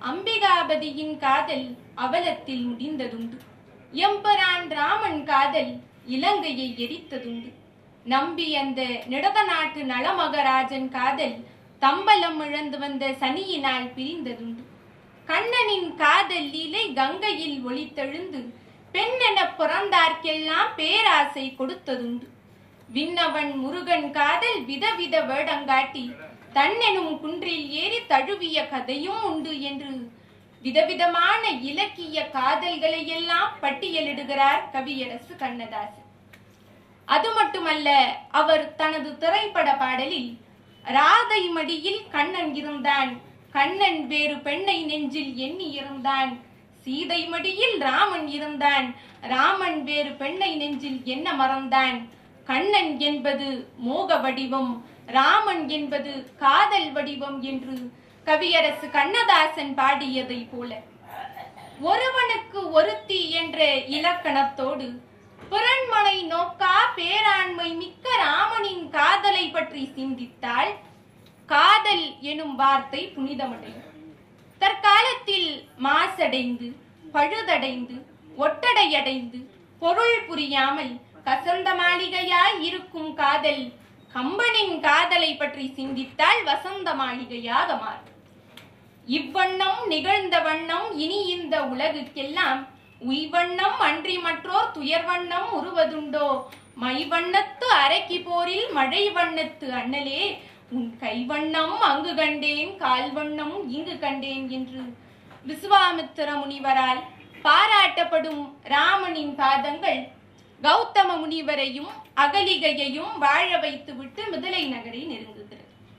அம்பிகாபதியின் காதல் அவலத்தில் முடிந்ததுண்டு எம்பரான் ராமன் காதல் இலங்கையை எரித்ததுண்டு நம்பி அந்த நிடத நாட்டு நலமகராஜன் காதல் தம்பலம் இழந்து வந்த சனியினால் பிரிந்ததுண்டு கண்ணனின் காதல் லீலை கங்கையில் ஒளித்தெழுந்து பெண்ணென பிறந்தார்க்கெல்லாம் பேராசை கொடுத்ததுண்டு விண்ணவன் முருகன் காதல் விதவித வேடங்காட்டி தன்னெனும் குன்றில் ஏறி தழுவிய கதையும் உண்டு என்று விதவிதமான இலக்கிய காதல்களை எல்லாம் பட்டியலிடுகிறார் கவியரசு கண்ணதாசன் அது மட்டுமல்ல அவர் தனது திரைப்பட பாடலில் ராதை மடியில் கண்ணன் இருந்தான் கண்ணன் வேறு பெண்ணை நெஞ்சில் எண்ணி இருந்தான் சீதை மடியில் ராமன் இருந்தான் ராமன் வேறு பெண்ணை நெஞ்சில் என்ன மறந்தான் கண்ணன் என்பது மோக வடிவம் ராமன் என்பது காதல் வடிவம் என்று கவியரசு கண்ணதாசன் பாடியதை போல ஒருவனுக்கு ஒருத்தி என்ற இலக்கணத்தோடு பிறன்மனை நோக்கா பேராண்மை மிக்க ராமனின் காதலை பற்றி சிந்தித்தால் காதல் எனும் வார்த்தை புனிதமடையும் தற்காலத்தில் மாசடைந்து பழுதடைந்து ஒட்டடையடைந்து பொருள் புரியாமல் கசந்த மாளிகையாய் இருக்கும் காதல் கம்பனின் காதலை பற்றி சிந்தித்தால் வசந்த மாளிகையாக மாறும் இவ்வண்ணம் நிகழ்ந்த வண்ணம் இனி இந்த உலகுக்கெல்லாம் உய்வண்ணம் அன்றி மற்றோர் துயர்வண்ணம் உருவதுண்டோ மைவண்ணத்து அரைக்கி போரில் மழை வண்ணத்து அண்ணலே உன் கைவண்ணம் அங்கு கண்டேன் கால்வண்ணம் இங்கு கண்டேன் என்று விசுவாமித்திர முனிவரால் பாராட்டப்படும் ராமனின் பாதங்கள் கௌதம முனிவரையும் அகலிகையையும் வாழ வைத்துவிட்டு மிதிலை நகரை நெருங்குகிறது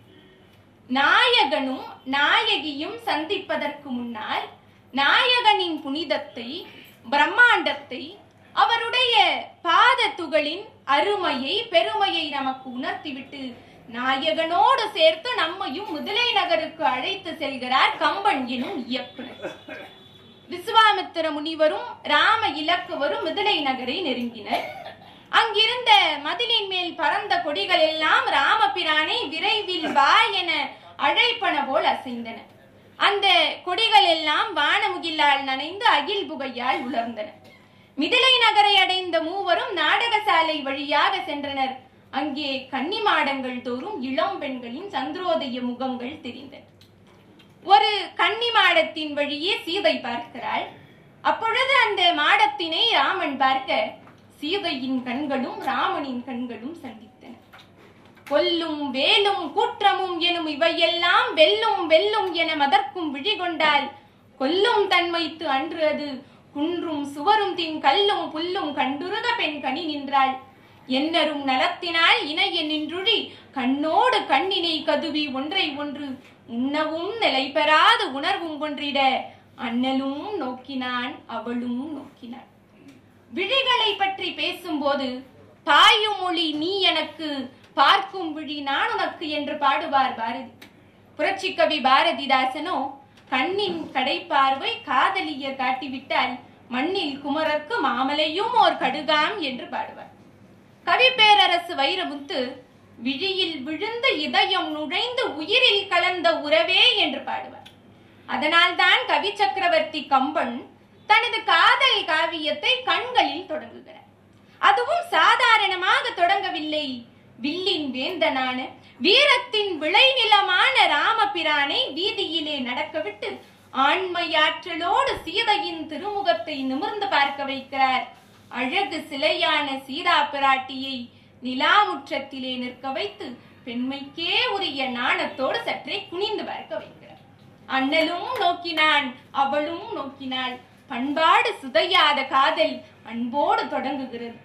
நாயகனும் நாயகியும் சந்திப்பதற்கு முன்னால் நாயகனின் புனிதத்தை பிரம்மாண்டத்தை அவருடைய பாத துகளின் அருமையை பெருமையை நமக்கு உணர்த்திவிட்டு நாயகனோடு சேர்த்து நம்மையும் முதலை நகருக்கு அழைத்து செல்கிறார் கம்பன் எனும் இயக்குனர் விஸ்வாமித்திர முனிவரும் ராம இலக்குவரும் மிதிலை நகரை நெருங்கினர் அங்கிருந்த மதிலின் மேல் பறந்த கொடிகள் எல்லாம் ராமபிரானை விரைவில் வா என அழைப்பன போல் அசைந்தன அந்த கொடிகள் எல்லாம் வானமுகிலால் நனைந்து அகில் புகையால் உலர்ந்தன மிதிலை நகரை அடைந்த மூவரும் நாடகசாலை வழியாக சென்றனர் அங்கே கன்னிமாடங்கள் தோறும் இளம் பெண்களின் சந்திரோதய முகங்கள் தெரிந்தன ஒரு கன்னி மாடத்தின் வழியே சீதை பார்க்கிறாள் அப்பொழுது அந்த மாடத்தினை ராமன் பார்க்க சீதையின் கண்களும் ராமனின் கண்களும் சந்தித்தன கொல்லும் வேலும் கூற்றமும் எனும் இவையெல்லாம் வெல்லும் வெல்லும் என மதர்க்கும் விழி கொண்டால் கொல்லும் தன்மைத்து அன்று அது குன்றும் சுவரும் தின் கல்லும் புல்லும் கண்டுருக பெண் கனி நின்றாள் என்னரும் நலத்தினால் இணைய நின்றுழி கண்ணோடு கண்ணினை கதுவி ஒன்றை ஒன்று உண்ணவும் நிலை பெறாது உணர்வும் ஒன்றிட அண்ணலும் நோக்கினான் அவளும் நோக்கினாள் விழிகளை பற்றி பேசும்போது பாயும் மொழி நீ எனக்கு பார்க்கும் விழி நான் உனக்கு என்று பாடுவார் பாரதி புரட்சி கவி பாரதிதாசனோ கண்ணின் கடைப்பார்வை காதலியர் காட்டிவிட்டால் மண்ணில் குமரர்க்கு மாமலையும் ஓர் கடுகாம் என்று பாடுவார் கவி பேரரசு வைரமுத்து விழியில் விழுந்த இதயம் நுழைந்து உயிரில் கலந்த உறவே என்று பாடுவார் அதனால்தான் கவி சக்கரவர்த்தி கம்பன் தனது காதல் காவியத்தை கண்களில் தொடங்குகிறார் அதுவும் சாதாரணமாக தொடங்கவில்லை வில்லின் வேந்தனான வீரத்தின் விளைநிலமான ராமபிரானை வீதியிலே நடக்கவிட்டு ஆண்மையாற்றலோடு சீதையின் திருமுகத்தை நிமிர்ந்து பார்க்க வைக்கிறார் அழகு சிலையான சீதா பிராட்டியை நிலாமுற்றத்திலே நிற்க வைத்து பெண்மைக்கே உரிய நாணத்தோடு சற்றே குனிந்து பார்க்க வைக்கிறார் அண்ணலும் நோக்கினான் அவளும் நோக்கினாள் பண்பாடு சுதையாத காதல் அன்போடு தொடங்குகிறது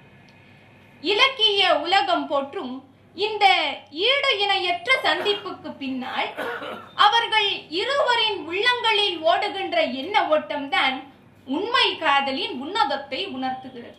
இலக்கிய உலகம் போற்றும் இந்த ஈடு இணையற்ற சந்திப்புக்கு பின்னால் அவர்கள் இருவரின் உள்ளங்களில் ஓடுகின்ற எண்ண ஓட்டம்தான் உண்மை காதலின் உன்னதத்தை உணர்த்துகிறது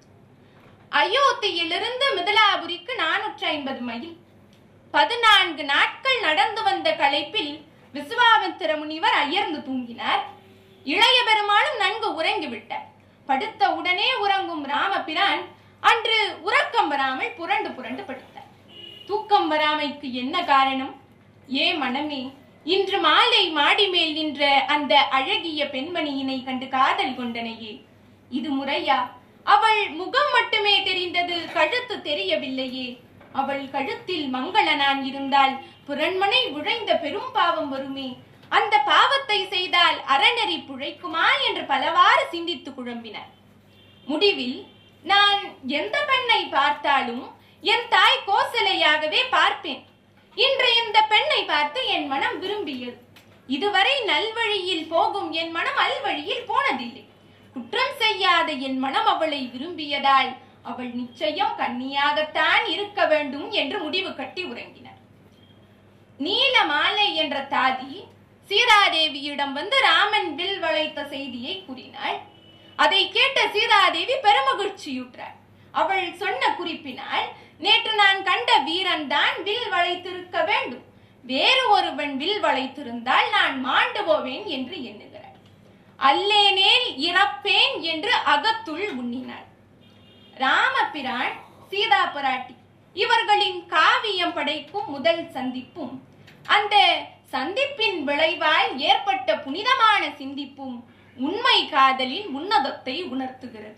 அயோத்தியிலிருந்து மிதிலாபுரிக்கு நானூற்றி ஐம்பது மைல் பதினான்கு நாட்கள் நடந்து வந்த களைப்பில் விசுவாமித்திர முனிவர் அயர்ந்து தூங்கினார் இளைய பெருமாளும் நன்கு உறங்கிவிட்டார் படுத்த உடனே உறங்கும் ராமபிரான் அன்று உறக்கம் வராமல் புரண்டு புரண்டு படுத்தார் தூக்கம் வராமைக்கு என்ன காரணம் ஏ மனமே இன்று மாலை மாடி மேல் நின்ற அந்த அழகிய பெண்மணியினை கண்டு காதல் கொண்டனையே இது முறையா அவள் முகம் மட்டுமே தெரிந்தது கழுத்து தெரியவில்லையே அவள் கழுத்தில் மங்களனான் இருந்தால் புறன்மனை உழைந்த பெரும் பாவம் வருமே அந்த பாவத்தை செய்தால் அறநெறி புழைக்குமா என்று பலவாறு சிந்தித்து குழம்பினார் முடிவில் நான் எந்த பெண்ணை பார்த்தாலும் என் தாய் கோசலையாகவே பார்ப்பேன் இன்று இந்த பெண்ணை பார்த்து என் மனம் விரும்பியது இதுவரை நல்வழியில் போகும் என் மனம் அல்வழியில் போனதில்லை குற்றம் செய்யாத என் மனம் அவளை விரும்பியதால் அவள் நிச்சயம் கன்னியாகத்தான் இருக்க வேண்டும் என்று முடிவு கட்டி உறங்கினார் நீல மாலை என்ற தாதி சீதாதேவியிடம் வந்து ராமன் வில் வளைத்த செய்தியை கூறினாள் அதை கேட்ட சீதாதேவி பெருமகிழ்ச்சியுற்றார் அவள் சொன்ன குறிப்பினால் நேற்று நான் கண்ட வீரன் தான் வில் வளைத்திருக்க வேண்டும் வேறு ஒருவன் வில் வளைத்திருந்தால் நான் மாண்டு போவேன் என்று எண்ணுகிறார் அல்லேனேல் இறப்பேன் என்று அகத்துள் உண்ணினாள் ராமபிரான் சீதா பிராட்டி இவர்களின் காவியம் படைக்கும் முதல் சந்திப்பும் அந்த சந்திப்பின் விளைவால் ஏற்பட்ட புனிதமான சிந்திப்பும் உண்மை காதலின் உன்னதத்தை உணர்த்துகிறது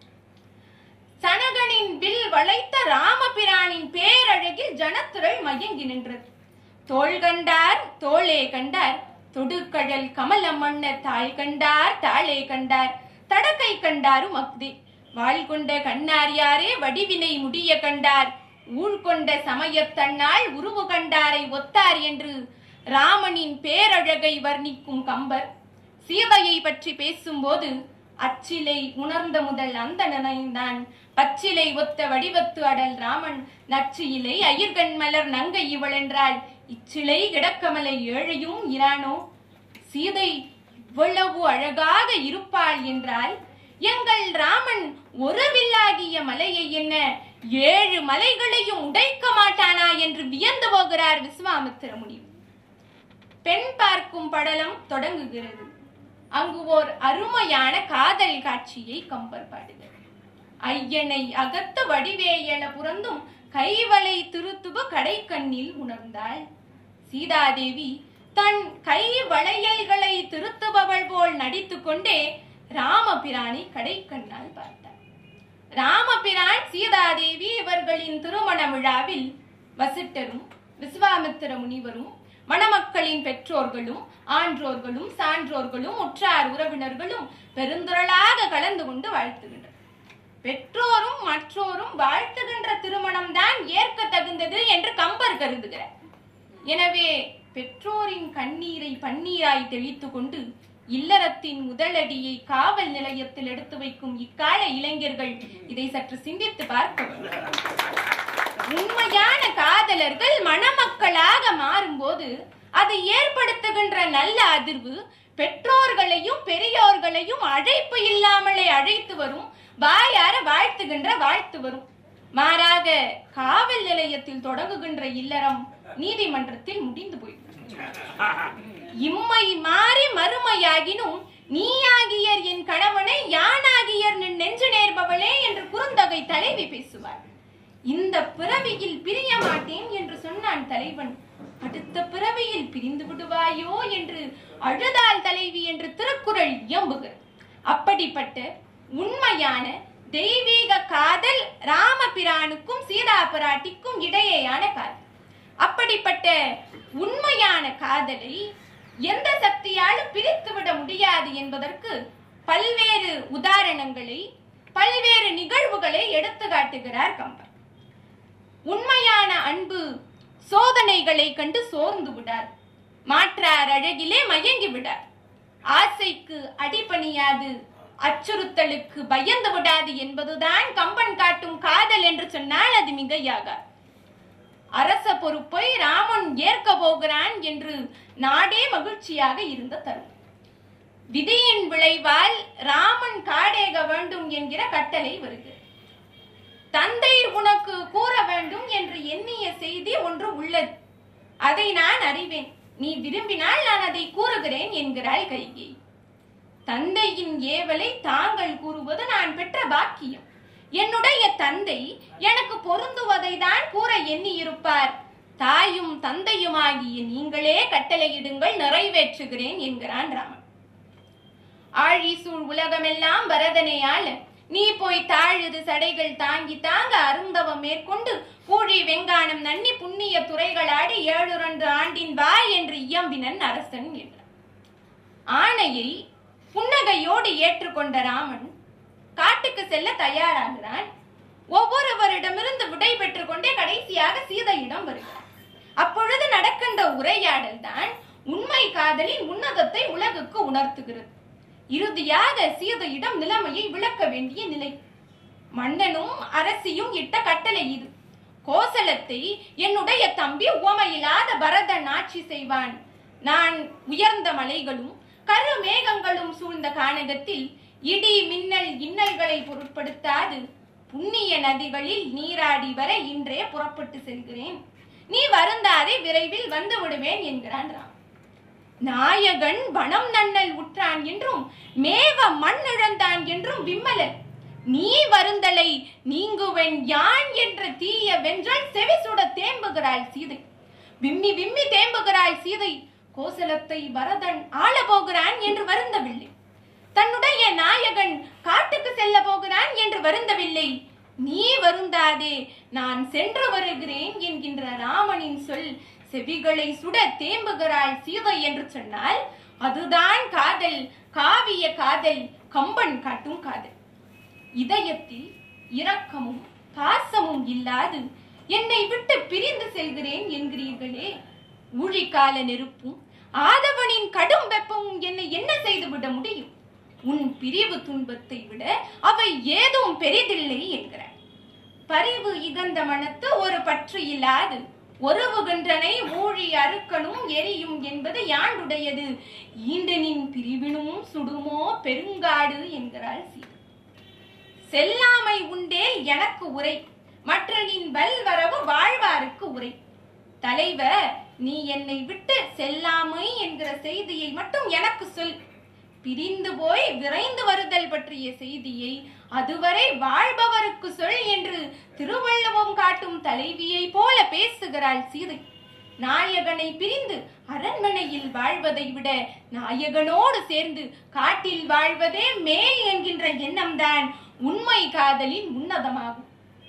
சனகனின் வில் வளைத்த ராமபிரானின் பேரழகில் ஜனத்திரள் மயங்கி நின்றது தோள் கண்டார் தோளே கண்டார் தொடுக்கடல் கமல மன்னர் தாள் கண்டார் தாளே கண்டார் தடக்கை கண்டாரும் அக்தே வாழ் கொண்ட கண்ணார் யாரே வடிவினை முடிய கண்டார் ஊழ் கொண்ட சமயத்தன்னால் உருவு கண்டாரை ஒத்தார் என்று ராமனின் பேரழகை வர்ணிக்கும் கம்பர் சீதையை பற்றி பேசும்போது அச்சிலை உணர்ந்த முதல் அந்த நினைந்தான் பச்சிலை ஒத்த வடிவத்து அடல் ராமன் நச்சியிலை அயிர்கண் மலர் நங்கை இவள் என்றால் இச்சிலை கிடக்கமலை ஏழையும் இரானோ சீதை இவ்வளவு அழகாக இருப்பாள் என்றால் எங்கள் ராமன் ஒரு வில்லாகிய மலையை என்ன ஏழு மலைகளையும் உடைக்க மாட்டானா என்று வியந்து போகிறார் விஸ்வாமித்திர முனிவர் பெண் பார்க்கும் படலம் தொடங்குகிறது அங்கு ஓர் அருமையான காதல் காட்சியை கம்பர் பாடுகிறார் ஐயனை அகத்து வடிவே என புறந்தும் கைவலை திருத்துவ கடைக்கண்ணில் உணர்ந்தாள் சீதாதேவி தன் கை வளையல்களை திருத்துபவள் போல் நடித்துக் கொண்டே ராமபிரானை கடைக்கண்ணால் பார்த்தார் ராமபிரான் சீதாதேவி இவர்களின் திருமண விழாவில் வசிட்டரும் விஸ்வாமித்திர முனிவரும் மணமக்களின் பெற்றோர்களும் ஆன்றோர்களும் சான்றோர்களும் உற்றார் உறவினர்களும் பெருந்திரளாக கலந்து கொண்டு வாழ்த்துகின்றனர் பெற்றோரும் மற்றோரும் வாழ்த்துகின்ற திருமணம் தான் ஏற்க தகுந்தது என்று கம்பர் கருதுகிறார் எனவே பெற்றோரின் கண்ணீரை பன்னீராய் தெளித்துக் கொண்டு இல்லறத்தின் முதலடியை காவல் நிலையத்தில் எடுத்து வைக்கும் இக்கால இளைஞர்கள் இதை சற்று சிந்தித்து பார்க்க வேண்டும் உண்மையான காதலர்கள் மணமக்களாக மாறும்போது அது ஏற்படுத்துகின்ற நல்ல அதிர்வு பெற்றோர்களையும் பெரியோர்களையும் அழைப்பு இல்லாமலே அழைத்து வரும் வாயார வாழ்த்துகின்ற வாழ்த்து வரும் மாறாக காவல் நிலையத்தில் தொடங்குகின்ற இல்லறம் நீதிமன்றத்தில் முடிந்து போய்விடும் இம்மை மாறி மறுமையாகினும் நீயாகியர் என் கணவனை யானாகியர் நின் நெஞ்சு நேர்பவளே என்று குறுந்தொகை தலைவி பேசுவார் இந்த பிறவியில் பிரிய மாட்டேன் என்று சொன்னான் தலைவன் அடுத்த பிறவியில் பிரிந்து விடுவாயோ என்று அழுதால் தலைவி என்று திருக்குறள் இயம்புகிறது அப்படிப்பட்ட உண்மையான தெய்வீக காதல் ராமபிரானுக்கும் சீதா பிராட்டிக்கும் இடையேயான காதல் அப்படிப்பட்ட உண்மையான காதலை எந்த சக்தியாலும் பிரித்துவிட முடியாது என்பதற்கு பல்வேறு உதாரணங்களை பல்வேறு நிகழ்வுகளை எடுத்து காட்டுகிறார் கம்பர் உண்மையான அன்பு சோதனைகளை கண்டு சோர்ந்து விடார் மாற்றார் அழகிலே மயங்கி விடார் ஆசைக்கு அடிபணியாது அச்சுறுத்தலுக்கு பயந்து விடாது என்பதுதான் கம்பன் காட்டும் காதல் என்று சொன்னால் அது மிகையாகாது அரச பொறுப்பை ராமன் ஏற்க போகிறான் என்று நாடே மகிழ்ச்சியாக இருந்த தருணம் விதியின் விளைவால் ராமன் காடேக வேண்டும் என்கிற கட்டளை வருகிறது தந்தை உனக்கு கூற வேண்டும் என்று எண்ணிய செய்தி ஒன்று உள்ளது அதை நான் அறிவேன் நீ விரும்பினால் நான் அதை கூறுகிறேன் என்கிறாள் கைகை தந்தையின் ஏவலை தாங்கள் கூறுவது நான் பெற்ற பாக்கியம் என்னுடைய தந்தை எனக்கு பொருந்துவதை தான் கூற எண்ணி இருப்பார் தாயும் தந்தையுமாகிய நீங்களே கட்டளையிடுங்கள் நிறைவேற்றுகிறேன் என்கிறான் ராமன் ஆழி சூழ் உலகமெல்லாம் பரதனையால நீ போய் தாழுது சடைகள் தாங்கி தாங்க அருந்தவம் மேற்கொண்டு பூழி வெங்கானம் நன்னி புண்ணிய துறைகளாடி ஏழுரண்டு ஆண்டின் வாய் என்று இயம்பினன் அரசன் என்றார் ஆணையை புன்னகையோடு ஏற்றுக்கொண்ட ராமன் காட்டுக்கு செல்ல தயாராகிறான் ஒவ்வொருவரிடமிருந்து விடை பெற்றுக் கொண்டே கடைசியாக சீதையிடம் வருகிறார் அப்பொழுது நடக்கின்ற உரையாடல் தான் உண்மை காதலின் உன்னதத்தை உலகுக்கு உணர்த்துகிறது இறுதியாக சீதையிடம் நிலைமையை விளக்க வேண்டிய நிலை மன்னனும் அரசியும் இட்ட கட்டளை இது கோசலத்தை என்னுடைய தம்பி உவமையில்லாத பரதன் ஆட்சி செய்வான் நான் உயர்ந்த மலைகளும் கரு மேகங்களும் சூழ்ந்த கானகத்தில் இடி மின்னல் இன்னல்களை பொருட்படுத்தாது புண்ணிய நதிகளில் நீராடி வர இன்றே புறப்பட்டு செல்கிறேன் நீ வருந்தாதே விரைவில் வந்து விடுவேன் என்கிறான் ராம் நாயகன் வனம் நன்னல் உற்றான் என்றும் மேவ மண் இழந்தான் என்றும் விம்மலன் நீ வருந்தலை நீங்குவன் யான் என்ற தீய வென்றால் செவி சுட தேம்புகிறாள் சீதை விம்மி விம்மி தேம்புகிறாள் சீதை கோசலத்தை பரதன் ஆள போகிறான் என்று வருந்தவில்லை தன்னுடைய நாயகன் காட்டுக்கு செல்ல போகிறான் என்று வருந்தவில்லை நீ வருந்தாதே நான் சென்று வருகிறேன் என்கின்ற ராமனின் சொல் செவிகளை சுட தேம்புகிறாள் சீதை என்று சொன்னால் அதுதான் காதல் காவிய காதல் கம்பன் காட்டும் காதல் இதயத்தில் இரக்கமும் பாசமும் இல்லாது என்னை விட்டு பிரிந்து செல்கிறேன் என்கிறீர்களே ஊழிக்கால நெருப்பும் ஆதவனின் கடும் வெப்பமும் என்னை என்ன செய்துவிட முடியும் உன் பிரிவு துன்பத்தை விட அவை ஏதும் பெரிதில்லை என்கிறார் பரிவு இகந்த மனத்து ஒரு பற்று இல்லாது ஒருவுகின்றனை ஊழி அறுக்கணும் எரியும் என்பது யாண்டுடையது ஈண்டனின் பிரிவினும் சுடுமோ பெருங்காடு என்கிறாள் சீதை செல்லாமை உண்டே எனக்கு உரை மற்ற நின் வல்வரவு வாழ்வாருக்கு உரை தலைவர் நீ என்னை விட்டு செல்லாமை என்கிற செய்தியை மட்டும் எனக்கு சொல் பிரிந்து போய் விரைந்து வருதல் பற்றிய செய்தியை அதுவரை வாழ்பவருக்கு சொல் என்று திருவள்ளுவம் காட்டும் தலைவியை போல பேசுகிறாள் சீதை நாயகனை பிரிந்து அரண்மனையில் வாழ்வதை விட நாயகனோடு சேர்ந்து காட்டில் வாழ்வதே மேல் என்கின்ற எண்ணம்தான் உண்மை காதலின் உன்னதமாகும்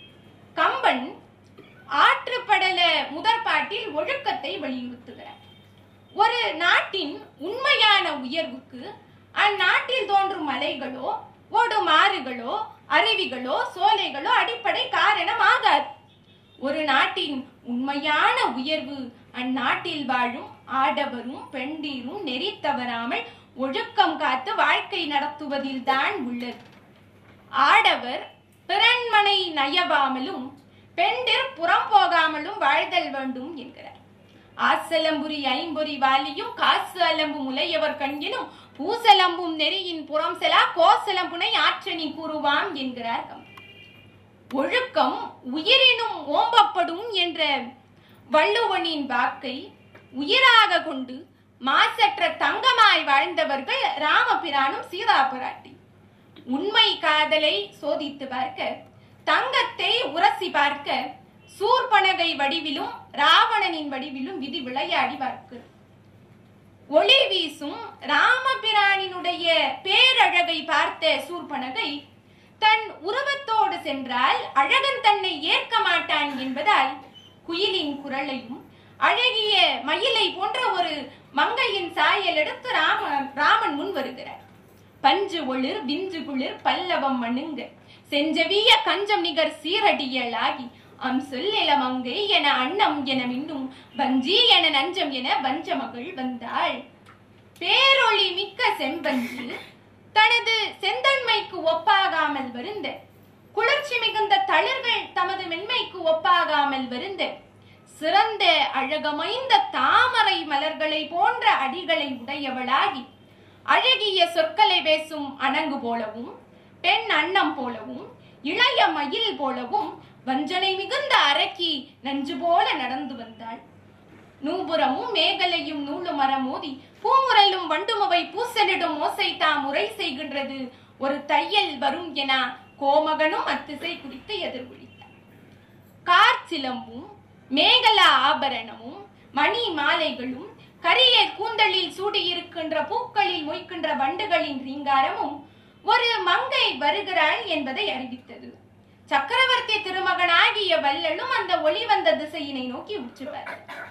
கம்பன் ஆற்றுப்படல முதற்பாட்டில் ஒழுக்கத்தை வலியுறுத்துகிறார் ஒரு நாட்டின் உண்மையான உயர்வுக்கு அந்நாட்டில் தோன்றும் மலைகளோ ஓடும் ஆறுகளோ அருவிகளோ சோலைகளோ அடிப்படை காரணம் ஆகாது ஒரு நாட்டின் உண்மையான உயர்வு அந்நாட்டில் வாழும் ஆடவரும் பெண்டீரும் நெறி தவறாமல் ஒழுக்கம் காத்து வாழ்க்கை நடத்துவதில் தான் உள்ளது ஆடவர் பிறன்மனை நயவாமலும் பெண்டிர் புறம் போகாமலும் வாழ்தல் வேண்டும் என்கிறார் ஆசலம்புரி ஐம்பொறி வாலியும் காசு அலம்பு முலையவர் கண்ணினும் பூசலம்பும் நெறியின் புறம் செலா கோசலம்புனை ஆற்றனி கூறுவாம் என்கிறார் கம்பர். ஒழுக்கம் உயிரினும் ஓம்பப்படும் என்ற வள்ளுவனின் வாக்கை உயிராக கொண்டு மாசற்ற தங்கமாய் வாழ்ந்தவர்கள் ராமபிரானும் சீதா பிராட்டி உண்மை காதலை சோதித்து பார்க்க தங்கத்தை உரசி பார்க்க சூர்பனகை வடிவிலும் ராவணனின் வடிவிலும் விதி விளையாடி பார்க்கிறது ஒளி வீசும் ராமபிரானினுடைய பேரழகை பார்த்த சூர்பனகை தன் உருவத்தோடு சென்றால் அழகன் தன்னை ஏற்க மாட்டான் என்பதால் குயிலின் குரலையும் அழகிய மயிலை போன்ற ஒரு மங்கையின் சாயல் எடுத்து ராம ராமன் முன் வருகிறார் பஞ்சு ஒளிர் விஞ்சு குளிர் பல்லவம் மணுங்க செஞ்சவிய கஞ்சம் நிகர் சீரடியலாகி அம் சொல்லில மங்கை என அன்னம் என மின்னும் வஞ்சி என நஞ்சம் என வஞ்ச மகள் வந்தாள் பேரொளி மிக்க செம்பஞ்சு தனது செந்தன்மைக்கு ஒப்பாகாமல் வருந்த குளிர்ச்சி மிகுந்த தளிர்கள் தமது மென்மைக்கு ஒப்பாகாமல் வருந்த சிறந்த அழகமைந்த தாமரை மலர்களை போன்ற அடிகளை உடையவளாகி அழகிய சொற்களை பேசும் அணங்கு போலவும் பெண் அன்னம் போலவும் இளைய மயில் போலவும் வஞ்சனை மிகுந்த அரக்கி நஞ்சு போல நடந்து வந்தாள் நூபுரமும் மேகலையும் நூலு மரம் மோதி பூமுரலும் வண்டுமவை பூசலிடும் ஓசை தாம் உரை செய்கின்றது ஒரு தையல் வரும் என கோமகனும் அத்திசை குறித்து எதிர்விழித்தார் கார் சிலம்பும் மேகல ஆபரணமும் மணி மாலைகளும் கரிய கூந்தலில் சூடியிருக்கின்ற பூக்களில் மொய்க்கின்ற வண்டுகளின் ரீங்காரமும் ஒரு மங்கை வருகிறாள் என்பதை அறிவித்தது சக்கரவர்த்தி திருமகனாகிய வல்லலும் அந்த ஒளி வந்த திசையினை நோக்கி உற்றுவர்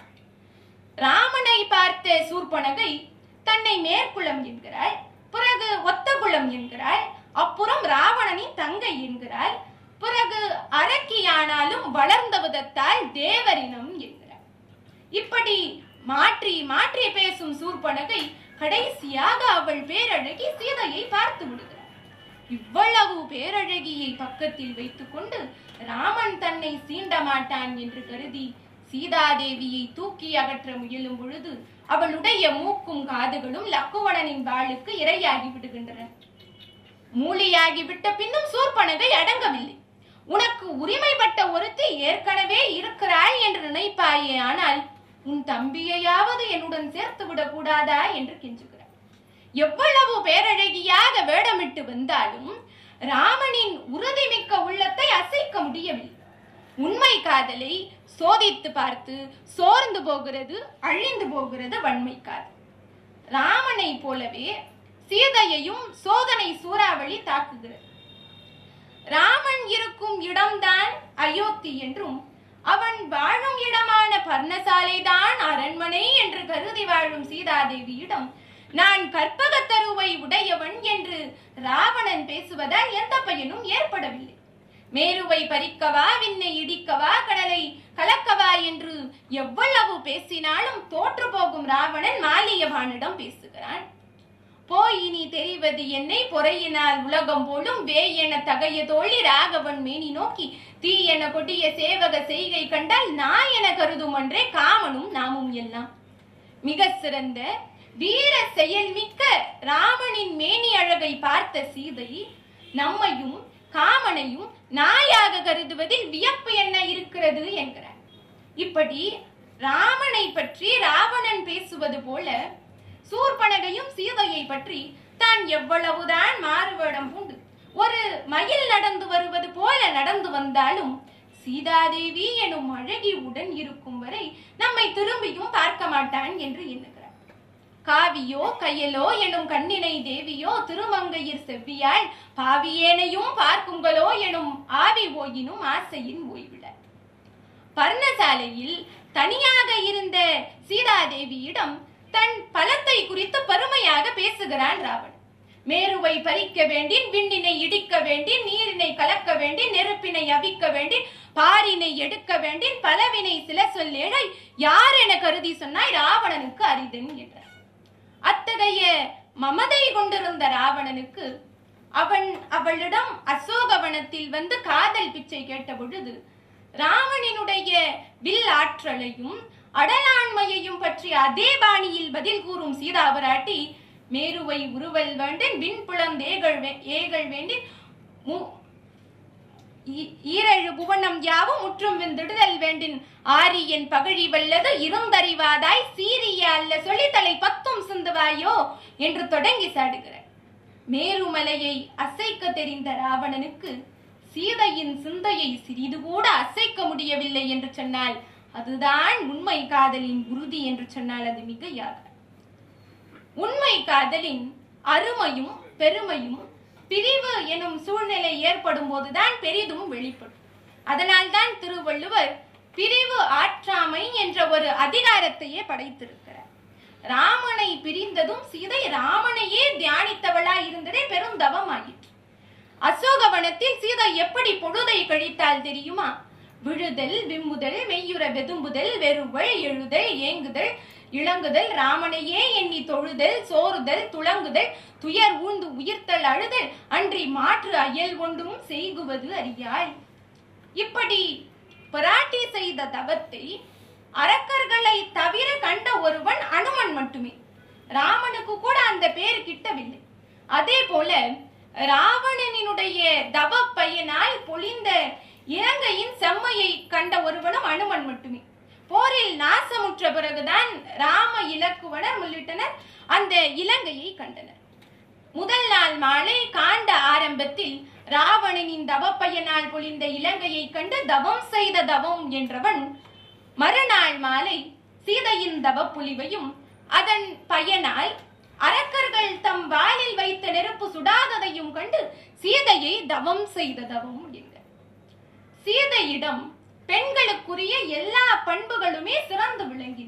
ராமனை பார்த்த சூர்பனகை தன்னை மேற்குளம் என்கிறாள் பிறகு ஒத்தகுளம் என்கிறாள் அப்புறம் ராவணனின் தங்கை என்கிறாள் பிறகு அரக்கியானாலும் வளர்ந்த விதத்தால் தேவரினம் என்கிறாள் இப்படி மாற்றி மாற்றி பேசும் சூர்பனகை கடைசியாக அவள் பேரழகி சீதையை பார்த்து விடுகிறாள் இவ்வளவு பேரழகியை பக்கத்தில் வைத்துக்கொண்டு ராமன் தன்னை சீண்ட மாட்டான் என்று கருதி சீதாதேவியை தூக்கி அகற்ற முயலும் பொழுது அவளுடைய மூக்கும் காதுகளும் லக்குவணனின் வாளுக்கு இரையாகி விடுகின்றன மூலியாகி விட்ட பின்னும் சூர்பனகை அடங்கவில்லை உனக்கு உரிமைப்பட்ட ஒருத்தி ஏற்கனவே இருக்கிறாய் என்று நினைப்பாயே ஆனால் உன் தம்பியையாவது என்னுடன் சேர்த்து விடக் கூடாதா என்று கெஞ்சுகிறார் எவ்வளவு பேரழகியாக வேடமிட்டு வந்தாலும் ராமனின் உறுதிமிக்க உள்ளத்தை அசைக்க முடியவில்லை உண்மை காதலை சோதித்து பார்த்து சோர்ந்து போகிறது அழிந்து போகிறது வன்மை காதல் ராமனை போலவே சீதையையும் சோதனை சூறாவளி தாக்குகிறது ராமன் இருக்கும் இடம்தான் அயோத்தி என்றும் அவன் வாழும் இடமான பர்ணசாலைதான் அரண்மனை என்று கருதி வாழும் சீதாதேவியிடம் நான் கற்பகத்தருவை உடையவன் என்று ராவணன் பேசுவதால் எந்த பயனும் ஏற்படவில்லை மேருவை பறிக்கவா விண்ணை இடிக்கவா கடலை கலக்கவா என்று எவ்வளவு பேசினாலும் தோற்று போகும் ராவணன் மாலியவானிடம் பேசுகிறான் போய் இனி தெரிவது என்னை பொறையினால் உலகம் போலும் வே என தகைய தோழி ராகவன் மேனி நோக்கி தீ என கொடிய சேவக செய்கை கண்டால் நான் என கருதும் ஒன்றே காமனும் நாமும் எல்லாம் மிக சிறந்த வீர செயல்மிக்க ராமனின் மேனி அழகை பார்த்த சீதை நம்மையும் காமனையும் நாயாக கருதுவதில் வியப்பு என்ன இருக்கிறது என்கிறார் இப்படி ராமனை பற்றி ராவணன் பேசுவது போல சூர்பனகையும் சீதையை பற்றி தான் எவ்வளவுதான் மாறுவேடம் பூண்டு ஒரு மயில் நடந்து வருவது போல நடந்து வந்தாலும் சீதாதேவி எனும் அழகி உடன் இருக்கும் வரை நம்மை திரும்பியும் பார்க்க மாட்டான் என்று எண்ணுகிறார் காவியோ கையலோ எனும் கண்ணினை தேவியோ திருமங்கையிற் செவ்வியாள் பாவியேனையும் பார்க்குங்களோ எனும் ஆவி ஓயினும் ஆசையின் ஓய்விட பர்ணசாலையில் தனியாக இருந்த சீதாதேவியிடம் தன் பலத்தை குறித்து பெருமையாக பேசுகிறான் ராவணன் மேருவை பறிக்க வேண்டின் விண்ணினை இடிக்க வேண்டின் நீரினை கலக்க வேண்டின் நெருப்பினை அவிக்க வேண்டின் பாரினை எடுக்க வேண்டின் பலவினை சில சொல்லேழை யார் என கருதி சொன்னாய் ராவணனுக்கு அரிதன் என்றார் அத்தகைய மமதை கொண்டிருந்த ராவணனுக்கு அவன் அவளிடம் அசோகவனத்தில் வந்து காதல் பிச்சை கேட்ட பொழுது ராவணனுடைய வில் ஆற்றலையும் அடலாண்மையையும் பற்றி அதே பாணியில் பதில் கூறும் சீதாபராட்டி மேருவை உருவல் வேண்டின் விண்புலம் ஏகழ் வே- ஏகழ் வேண்டின் மு- ஈ- ஈரழு புவனம் யாவும் முற்றும் வெந்திடுதல் வேண்டின் ஆரியன் பகழி வல்லது இருந்தறிவாதாய் சீரிய அல்ல சொல்லித்தலை பத்தும் சிந்துவாயோ என்று தொடங்கி சாடுகிறார் மேருமலையை அசைக்க தெரிந்த ராவணனுக்கு சீதையின் சிந்தையை சிறிது கூட அசைக்க முடியவில்லை என்று சொன்னால் அதுதான் உண்மை காதலின் உறுதி என்று சொன்னால் அது மிகையாக உண்மை காதலின் அருமையும் பெருமையும் பிரிவு எனும் சூழ்நிலை ஏற்படும் போதுதான் பெரிதும் வெளிப்படும் அதனால்தான் திருவள்ளுவர் பிரிவு ஆற்றாமை என்ற ஒரு அதிகாரத்தையே படைத்திருக்கிறார் ராமனை பிரிந்ததும் சீதை ராமனையே தியானித்தவளா இருந்ததே பெருந்தவம் ஆயிற்று அசோகவனத்தில் சீதை எப்படி பொழுதை கழித்தால் தெரியுமா விழுதல் விம்முதல் மெய்யுற வெதும்புதல் வெறுவல் எழுதல் ஏங்குதல் இளங்குதல் ராமனையே எண்ணி தொழுதல் சோறுதல் துளங்குதல் துயர் ஊழ்ந்து உயிர்த்தல் அழுதல் அன்றி மாற்று அயல் ஒன்றும் செய்குவது அறியாய் இப்படி பிராட்டி செய்த தவத்தை அரக்கர்களை தவிர கண்ட ஒருவன் அனுமன் மட்டுமே ராமனுக்கு கூட அந்த பேர் கிட்டவில்லை அதே போல ராவணனினுடைய தவ பையனால் பொழிந்த இலங்கையின் செம்மையை கண்ட ஒருவனும் அனுமன் மட்டுமே போரில் நாசமுற்ற பிறகுதான் ராம இலக்குவனர் உள்ளிட்டனர் அந்த இலங்கையை கண்டனர் முதல் நாள் மாலை காண்ட ஆரம்பத்தில் ராவணனின் தவப்பையனால் பொழிந்த இலங்கையை கண்டு தவம் செய்த தவம் என்றவன் மறுநாள் மாலை சீதையின் தவப்புலிவையும் அதன் பயனாய் அரக்கர்கள் தம் வாளில் வைத்த நெருப்பு சுடாததையும் கண்டு சீதையை தவம் செய்த தவம் என்க சீதையிடம் பெண்களுக்குரிய எல்லா பண்புகளுமே சிறந்து விளங்கின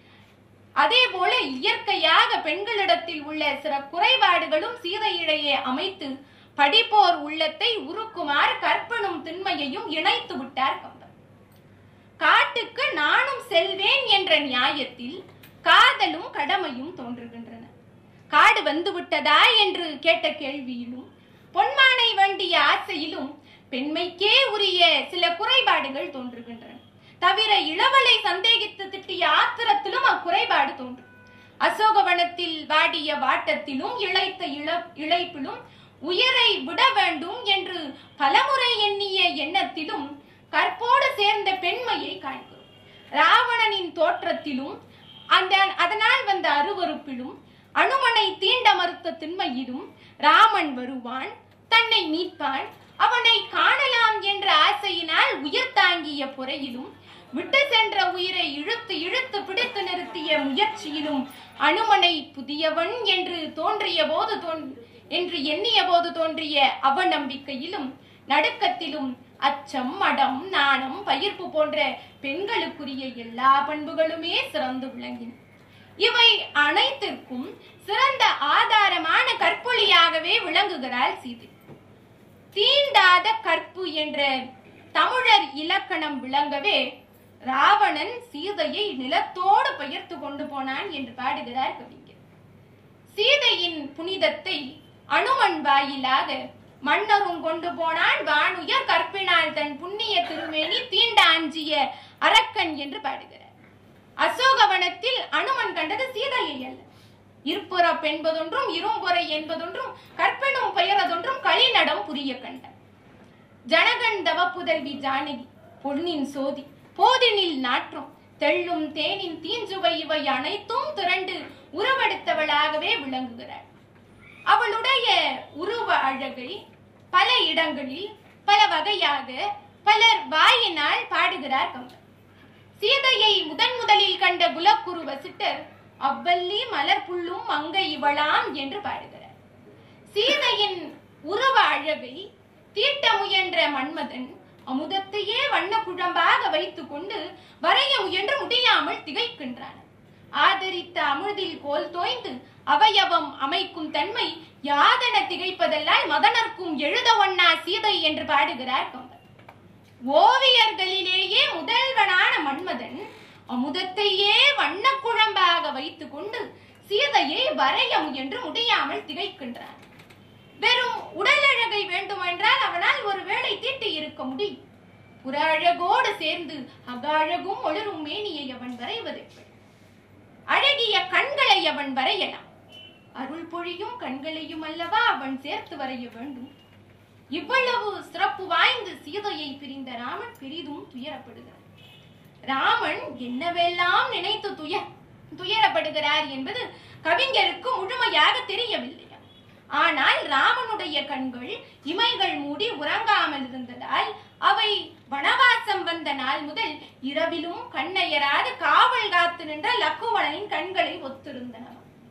அதே போல இயற்கையாக பெண்களிடத்தில் உள்ள சில குறைபாடுகளும் சீதையிடையே அமைத்து படிப்போர் உள்ளத்தை உருக்குமாறு கற்பனும் திண்மையையும் இணைத்து விட்டார் கம்பர் காட்டுக்கு நானும் செல்வேன் என்ற நியாயத்தில் காதலும் கடமையும் தோன்றுகின்றன காடு வந்து விட்டதா என்று கேட்ட கேள்வியிலும் பொன்மானை வேண்டிய ஆசையிலும் பெண்மைக்கே உரிய சில குறைபாடுகள் தோன்றுகின்றன தவிர இளவலை சந்தேகித்து திட்டிய ஆத்திரத்திலும் அக்குறைபாடு தோன்றும் அசோகவனத்தில் வாடிய வாட்டத்திலும் இழைத்த இழ இழைப்பிலும் உயிரை விட வேண்டும் என்று பலமுறை எண்ணிய எண்ணத்திலும் கற்போடு சேர்ந்த பெண்மையை காண்கிறோம் ராவணனின் தோற்றத்திலும் அந்த அதனால் வந்த அருவருப்பிலும் அனுமனை தீண்ட மறுத்த திண்மையிலும் ராமன் வருவான் தன்னை மீட்பான் அவனை காணலாம் என்ற ஆசையினால் உயிர் தாங்கிய பொறையிலும் விட்டு சென்ற உயிரை இழுத்து இழுத்து பிடித்து நிறுத்திய முயற்சியிலும் அனுமனை புதியவன் என்று தோன்றிய போது தோன் என்று எண்ணிய போது தோன்றிய அவநம்பிக்கையிலும் நடுக்கத்திலும் அச்சம் மடம் நாணம் பயிர்ப்பு போன்ற பெண்களுக்குரிய எல்லா பண்புகளுமே சிறந்து விளங்கின இவை அனைத்திற்கும் சிறந்த ஆதாரமான கற்பொழியாகவே விளங்குகிறாள் சீதை தீண்டாத கற்பு என்ற தமிழர் இலக்கணம் விளங்கவே ராவணன் சீதையை நிலத்தோடு பெயர்த்து கொண்டு போனான் என்று பாடுகிறார் கவிஞர் சீதையின் புனிதத்தை அனுமன் வாயிலாக மன்னரும் கொண்டு போனான் வானுயர் கற்பினால் தன் புண்ணிய திருமேனி தீண்ட அஞ்சிய அரக்கன் என்று பாடுகிறார் அசோகவனத்தில் அனுமன் கண்டது சீதையை அல்ல இருப்புறப் என்பதொன்றும் இரும்பொறை என்பதொன்றும் கற்பனும் பெயரதொன்றும் களிநடம் புரிய கண்டார் ஜனகன் தவ புதல்வி ஜானகி பொன்னின் சோதி போதினில் நாற்றும் தெள்ளும் தேனின் தீஞ்சுவை இவை அனைத்தும் திரண்டு உருவெடுத்தவளாகவே விளங்குகிறாள் அவளுடைய உருவ அழகை பல இடங்களில் பல வகையாக பலர் வாயினால் பாடுகிறார் கம்பர் சீதையை முதன் முதலில் கண்ட குலக்குரு வசிட்டர் அவ்வல்லி மலர் புல்லும் மங்கை இவளாம் என்று பாடுகிறார் சீதையின் உருவ அழகை தீட்ட முயன்ற மன்மதன் அமுதத்தையே வண்ண குழம்பாக வைத்துக் கொண்டு வரைய முயன்று முடியாமல் திகைக்கின்றான் ஆதரித்த அமிர்தில் கோல் தோய்ந்து அவயவம் அமைக்கும் தன்மை யாதென திகைப்பதெல்லாம் மதனர்க்கும் எழுத ஒண்ணா சீதை என்று பாடுகிறார் கம்பர் ஓவியர்களிலேயே முதல்வனான மன்மதன் அமுதத்தையே வண்ண குழம்பாக வைத்துக் கொண்டு சீதையை வரைய முயன்று முடியாமல் திகைக்கின்றான் வெறும் உடல் அழகை வேண்டுமென்றால் அவனால் ஒருவேளை தீட்டி இருக்க முடியும் புற அழகோடு சேர்ந்து அக அழகும் ஒளிரும் மேனியை அவன் வரைவதெப்படி அழகிய கண்களை அவன் வரையலாம் அருள் பொழியும் கண்களையும் அல்லவா அவன் சேர்த்து வரைய வேண்டும் இவ்வளவு சிறப்பு வாய்ந்த சீதையை பிரிந்த ராமன் பெரிதும் துயரப்படுகிறார் ராமன் என்னவெல்லாம் நினைத்து துய துயரப்படுகிறார் என்பது கவிஞருக்கு முழுமையாக தெரியவில்லை ஆனால் ராமனுடைய கண்கள் இமைகள் மூடி உறங்காமல் இருந்ததால் அவை வனவாசம் வந்த நாள் முதல் இரவிலும் கண்ணயராது காவல் காத்து நின்ற லக்குவனின் கண்களை ஒத்திருந்தன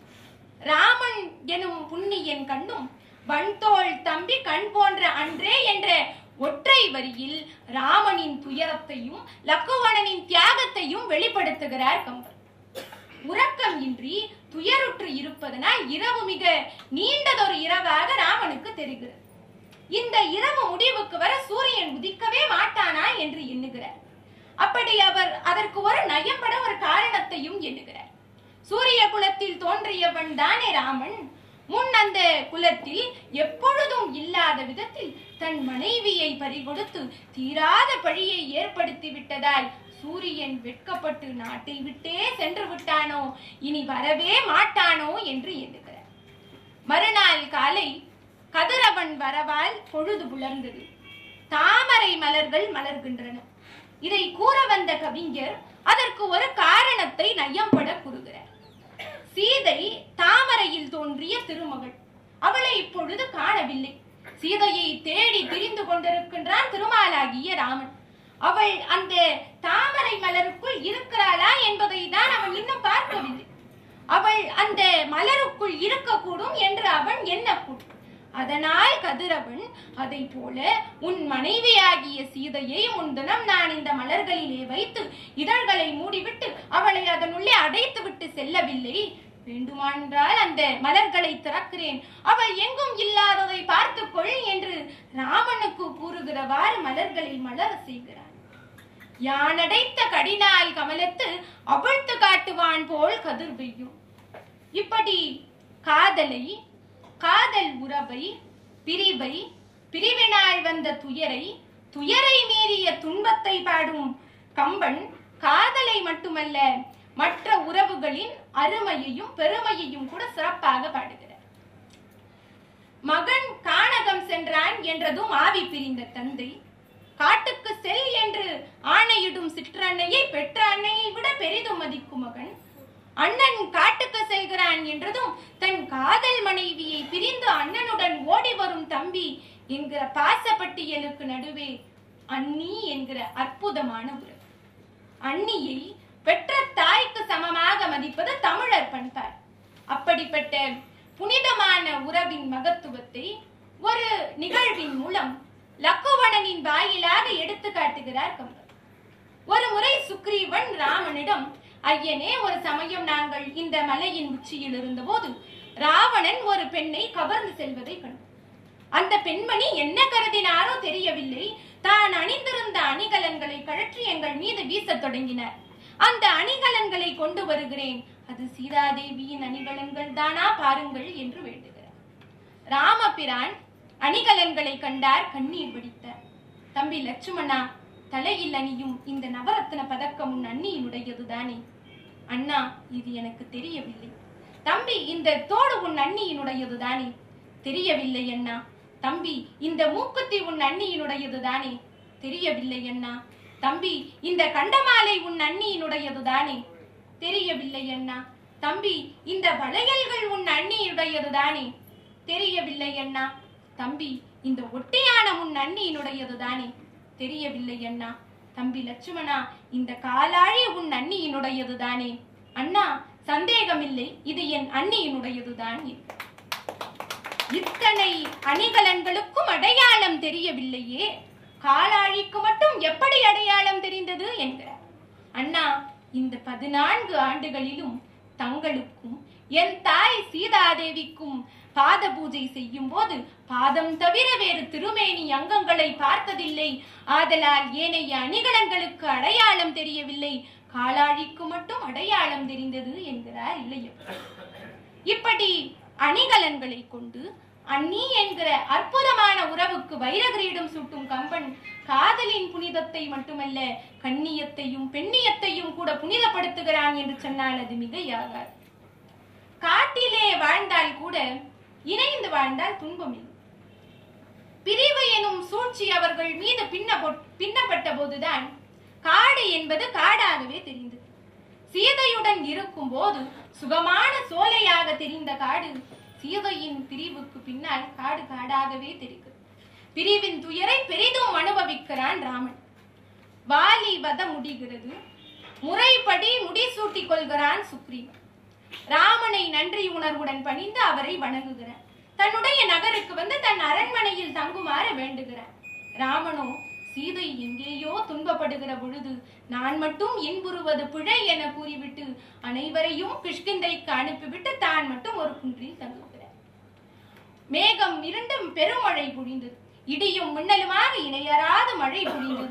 ராமன் எனும் புண்ணியன் கண்ணும் வன்தோள் தம்பி கண் போன்ற அன்றே என்ற ஒற்றை வரியில் ராமனின் துயரத்தையும் லக்குவணனின் தியாகத்தையும் வெளிப்படுத்துகிறார் கம்பர் உறக்கம் இன்றி துயருற்று இருப்பதனால் இரவு மிக நீண்டதொரு இரவாக ராமனுக்கு தெரிகிறது இந்த இரவு முடிவுக்கு வர சூரியன் உதிக்கவே மாட்டானா என்று எண்ணுகிறார் அப்படி அவர் அதற்கு ஒரு நயம்பட ஒரு காரணத்தையும் எண்ணுகிறார் சூரிய குலத்தில் தோன்றியவன் தானே ராமன் முன் அந்த குலத்தில் எப்பொழுதும் இல்லாத விதத்தில் தன் மனைவியை பறிகொடுத்து தீராத பழியை ஏற்படுத்தி விட்டதால் சூரியன் வெட்கப்பட்டு நாட்டை விட்டே சென்று விட்டானோ இனி வரவே மாட்டானோ என்று எண்ணுகிறார் மறுநாள் காலை கதிரவன் வரவால் பொழுது புலர்ந்தது தாமரை மலர்கள் மலர்கின்றன இதை கூற வந்த கவிஞர் அதற்கு ஒரு காரணத்தை நயம்பட கூறுகிறார் சீதை தாமரையில் தோன்றிய திருமகள் அவளை இப்பொழுது காணவில்லை சீதையை தேடி திரிந்து கொண்டிருக்கின்றான் திருமாலாகிய ராமன் அவள் அந்த தாமரை மலருக்குள் இருக்கிறாளா என்பதை தான் அவன் இன்னும் பார்க்கவில்லை அவள் அந்த மலருக்குள் இருக்கக்கூடும் என்று அவன் எண்ணக்கூடும் அதனால் கதிரவன் அதை போல உன் மனைவியாகிய சீதையை முன்தினம் நான் இந்த மலர்களிலே வைத்து இதழ்களை மூடிவிட்டு அவளை அதனுள்ளே அடைத்து விட்டு செல்லவில்லை வேண்டுமானால் அந்த மலர்களை திறக்கிறேன் அவள் எங்கும் இல்லாததை பார்த்துக்கொள் என்று ராமனுக்கு கூறுகிறவாறு மலர்களை மலர செய்கிறான் யானடைத்த கடினாய் கமலத்து அவிழ்த்து காட்டுவான் போல் கதிர் பெய்யும் இப்படி காதலை காதல் உறவை பிரிவை பிரிவினால் வந்த துயரை துயரை மீறிய துன்பத்தை பாடும் கம்பன் காதலை மட்டுமல்ல மற்ற உறவுகளின் அருமையையும் பெருமையையும் கூட சிறப்பாக பாடுகிறார் மகன் கானகம் சென்றான் என்றதும் ஆவி பிரிந்த தந்தை காட்டுக்கு செல் என்று ஆணையிடும் சிற்றன்னையை பெற்ற அன்னையை விட பெரிதும் மதிக்கும் மகன் அண்ணன் காட்டுக்கு செல்கிறான் என்றதும் தன் காதல் மனைவியை பிரிந்து அண்ணனுடன் ஓடி வரும் தம்பி என்கிற பாசப்பட்டியலுக்கு நடுவே அண்ணி என்கிற அற்புதமான உறவு அண்ணியை பெற்ற தாய்க்கு சமமாக மதிப்பது தமிழர் பண்பாடு அப்படிப்பட்ட புனிதமான உறவின் மகத்துவத்தை ஒரு நிகழ்வின் மூலம் லக்குவணனின் வாயிலாக எடுத்து காட்டுகிறார் கம்பர் ஒரு முறை சுக்ரீவன் ராமனிடம் ஐயனே ஒரு சமயம் நாங்கள் இந்த மலையின் உச்சியில் இருந்தபோது ராவணன் ஒரு பெண்ணை கவர்ந்து செல்வதை கண்டோம் அந்த பெண்மணி என்ன கருதினாரோ தெரியவில்லை தான் அணிந்திருந்த அணிகலன்களை கழற்றி எங்கள் மீது வீசத் தொடங்கினார் அந்த அணிகலன்களை கொண்டு வருகிறேன் அது சீதாதேவியின் அணிகலன்கள் தானா பாருங்கள் என்று வேண்டுகிறார் ராமபிரான் அணிகலன்களை கண்டார் கண்ணீர் வடித்தார் தம்பி லட்சுமணா தலையில் அணியும் இந்த நவரத்ன பதக்கம் உன் அண்ணியினுடையது தானே அண்ணா இது எனக்கு தெரியவில்லை தம்பி இந்த தோடு உன் அண்ணியினுடையது தானே தெரியவில்லை அண்ணா தம்பி இந்த மூக்குத்தி உன் அண்ணியினுடையது தானே தெரியவில்லை அண்ணா தம்பி இந்த கண்டமாலை உன் அண்ணியினுடையது தானே தெரியவில்லை அண்ணா தம்பி இந்த வளையல்கள் உன் அண்ணியுடையது தானே தெரியவில்லை அண்ணா தம்பி இந்த ஒட்டியானம் உன் அண்ணியினுடையது தானே தெரியவில்லை அண்ணா தம்பி லட்சுமணா இந்த காலாழி உன் அண்ணியினுடையது தானே அண்ணா சந்தேகமில்லை இது என் அண்ணியினுடையது தான் இத்தனை அணிகலன்களுக்கும் அடையாளம் தெரியவில்லையே காலாழிக்கு மட்டும் எப்படி அடையாளம் தெரிந்தது என்கிறார் அண்ணா இந்த பதினான்கு ஆண்டுகளிலும் தங்களுக்கும் என் தாய் சீதாதேவிக்கும் பாத பூஜை செய்யும் போது பாதம் தவிர வேறு திருமேனி அங்கங்களை பார்த்ததில்லை ஆதலால் ஏனைய அணிகலன்களுக்கு அடையாளம் தெரியவில்லை காலாழிக்கு மட்டும் அடையாளம் தெரிந்தது என்கிறார் இல்லையப்பர் இப்படி அணிகலன்களை கொண்டு அண்ணி என்கிற அற்புதமான உறவுக்கு வைரகிரீடம் சூட்டும் கம்பன் காதலின் புனிதத்தை மட்டுமல்ல கண்ணியத்தையும் பெண்ணியத்தையும் கூட புனிதப்படுத்துகிறான் என்று சொன்னால் அது மிகையாகாது காட்டிலே வாழ்ந்தால் கூட இணைந்து வாழ்ந்தால் துன்பமில்லை பிரிவு எனும் சூழ்ச்சி அவர்கள் மீது பின்ன பின்னப்பட்ட போதுதான் காடு என்பது காடாகவே தெரிந்தது சீதையுடன் இருக்கும் போது சுகமான சோலையாக தெரிந்த காடு சீதையின் பிரிவுக்கு பின்னால் காடு காடாகவே தெரிகிறது பிரிவின் துயரை பெரிதும் அனுபவிக்கிறான் ராமன் வாலி வத முடிகிறது முறைப்படி முடிசூட்டிக் கொள்கிறான் சுக்ரீவன் ராமனை நன்றி உணர்வுடன் பணிந்து அவரை வணங்குகிறார் தன்னுடைய நகருக்கு வந்து தன் அரண்மனையில் தங்குமாறு வேண்டுகிறார் ராமனோ சீதை எங்கேயோ துன்பப்படுகிற பொழுது நான் மட்டும் இன்புறுவது பிழை என கூறிவிட்டு அனைவரையும் கிஷ்கிந்தைக்கு அனுப்பிவிட்டு தான் மட்டும் ஒரு குன்றில் தங்குகிறார் மேகம் இருண்டும் பெருமழை பொழிந்தது இடியும் மின்னலுமாக இணையறாத மழை பொழிந்தது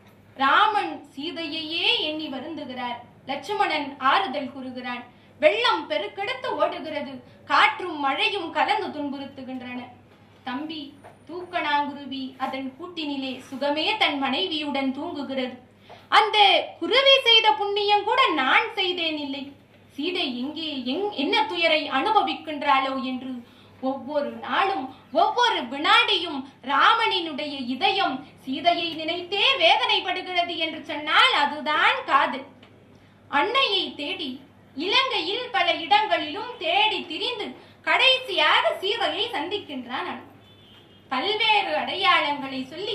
ராமன் சீதையையே எண்ணி வருந்துகிறார் லட்சுமணன் ஆறுதல் கூறுகிறான் வெள்ளம் பெருக்கெடுத்து ஓடுகிறது காற்றும் மழையும் கலந்து துன்புறுத்துகின்றன தம்பி தூக்கணாங்குருவி அதன் கூட்டினிலே சுகமே தன் மனைவியுடன் தூங்குகிறது அந்த குருவி செய்த புண்ணியம் கூட நான் செய்தேன் இல்லை சீதை எங்கே எங் என்ன துயரை அனுபவிக்கின்றாளோ என்று ஒவ்வொரு நாளும் ஒவ்வொரு வினாடியும் ராமனினுடைய இதயம் சீதையை நினைத்தே வேதனைப்படுகிறது என்று சொன்னால் அதுதான் காதல் அன்னையை தேடி இலங்கையில் பல இடங்களிலும் தேடி திரிந்து கடைசியாக சீதையை சந்திக்கின்றான் அனுமன் பல்வேறு அடையாளங்களை சொல்லி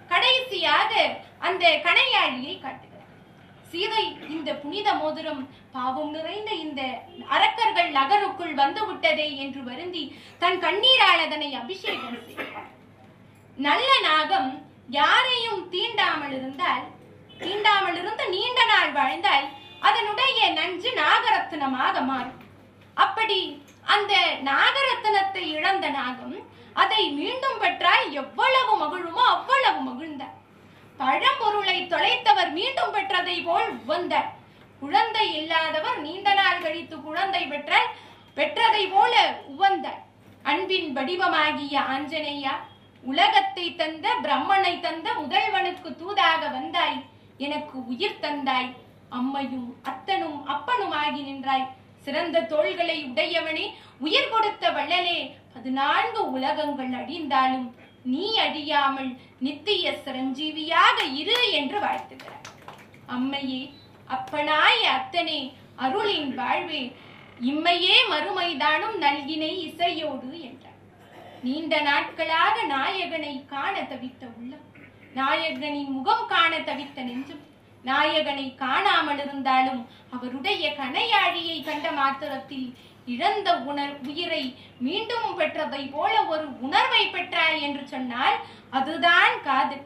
கடைசியாக அந்த கணையாழியை காட்டுகிறார் சீதை இந்த புனித மோதிரம் பாவம் நிறைந்த இந்த அரக்கர்கள் நகருக்குள் வந்து விட்டதே என்று வருந்தி தன் கண்ணீரால் அதனை அபிஷேகம் செய்கிறார் நல்ல நாகம் யாரையும் தீண்டாமல் இருந்தால் தீண்டாமல் இருந்து நீண்ட நாள் வாழ்ந்தால் அதனுடைய நஞ்சு நாகரத்னமாக மாறும் அப்படி அந்த நாகரத்னத்தை இழந்த நாகம் அதை மீண்டும் பெற்றால் எவ்வளவு மகிழுமோ அவ்வளவு மகிழ்ந்தார் பழம்பொருளை தொலைத்தவர் மீண்டும் பெற்றதை போல் உவந்தார் குழந்தை இல்லாதவர் நீண்ட நாள் கழித்து குழந்தை பெற்றால் பெற்றதை போல உவந்தார் அன்பின் வடிவமாகிய ஆஞ்சநேயா உலகத்தை தந்த பிரம்மனை தந்த முதல்வனுக்கு தூதாக வந்தாய் எனக்கு உயிர் தந்தாய் அம்மையும் அத்தனும் அப்பனுமாகி நின்றாய் சிறந்த தோள்களை உடையவனே உயிர் கொடுத்த வள்ளலே பதினான்கு உலகங்கள் அழிந்தாலும் நீ அழியாமல் நித்திய சிரஞ்சீவியாக இரு என்று வாழ்த்துகிறார் அம்மையே அப்பனாய அத்தனே அருளின் வாழ்வே இம்மையே மறுமைதானும் நல்கினை இசையோடு என்றார் நீண்ட நாட்களாக நாயகனை காண தவித்த உள்ளம் நாயகனின் முகம் காண தவித்த நெஞ்சம் நாயகனை காணாமல் இருந்தாலும் அவருடைய கணையாழியை கண்ட மாத்திரத்தில் இழந்த உணர் உயிரை மீண்டும் பெற்றதை போல ஒரு உணர்வை பெற்றாய் என்று சொன்னால் அதுதான் காதல்